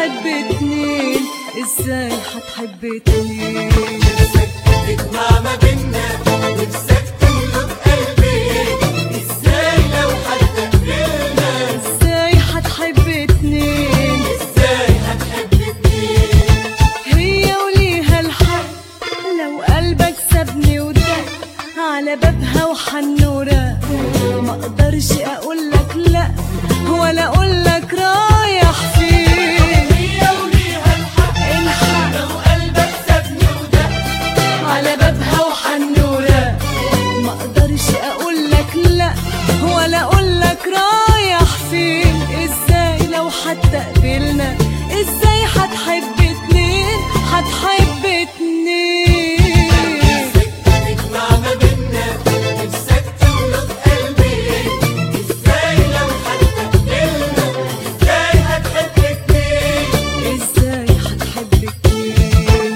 هتحب اتنين ازاي هتحب اتنين تجمع ما بينا نفسك تملك قلبي ازاي لو حتى قبلنا ازاي هتحب اتنين ازاي هتحب اتنين هي وليها الحق لو قلبك سابني ودق على بابها وحنورة ما اقدرش اقولك لا ولا اقولك رايح فين هي وليها الحق الحق لو قلبك سابني ودق على بابها وحنورة ما اقدرش اقولك لا ولا اقولك رايح فين ازاي لو حتى قبلنا ازاي هتحب اتنين هتحب اتنين تجمع ما بينا نفسك تملك قلبي ازاي لو حتى قبلنا ازاي هتحب اتنين ازاي هتحب اتنين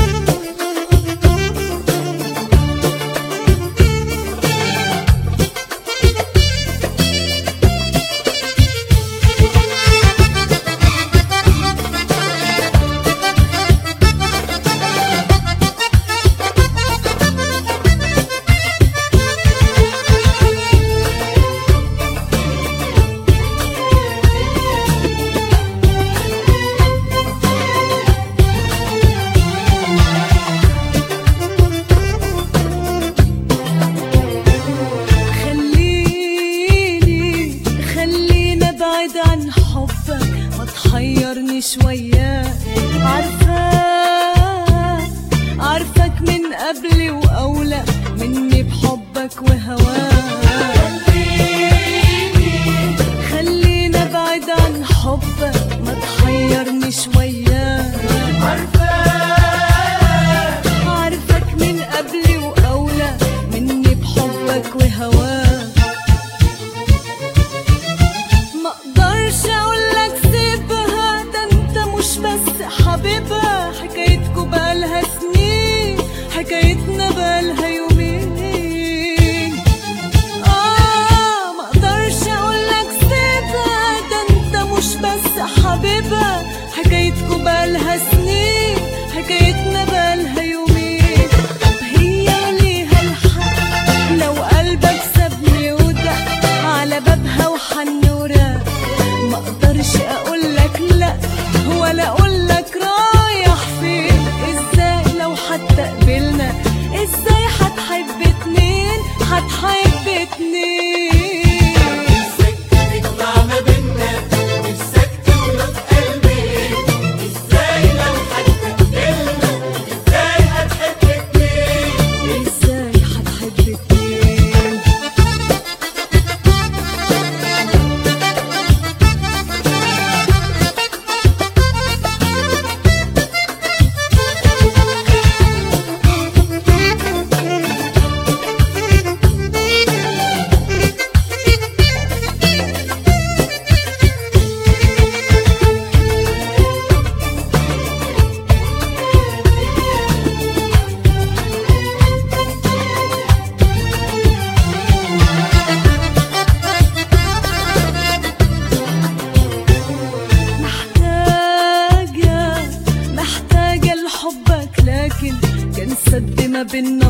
خليني خلينا ابعد عن حبك ما تحيرني شوية عارفة عارفك من قبلي وأولى مني بحبك وهواك خلينا ابعد عن حبك ما تحيرني شوية عارفك من قبلي وأولى مني بحبك وهواك ما اقدرش اقولك سيبها ده انت مش بس حبيبها حكايتكوا بقالها سنين حكايتنا بقالها يومين اه ما اقدرش اقولك سيبها ده انت مش بس حبيبها حكايتكوا بقالها سنين حكايتنا بقالها يومين هي ليها الحق لو قلبك سابني ودق على بابها وحنورة ما اقدرش اقولك لا ولا اقولك رايح فين ازاي لو حتى قبلنا ازاي هتحب اتنين هتحب اتنين تجمع ما بينا نفسك تملك قلبي ازاي لو حتى قبلنا ازاي هتحب اتنين ازاي هتحب اتنين محتاجة محتاجة لحبك لكن كان سد ما بينا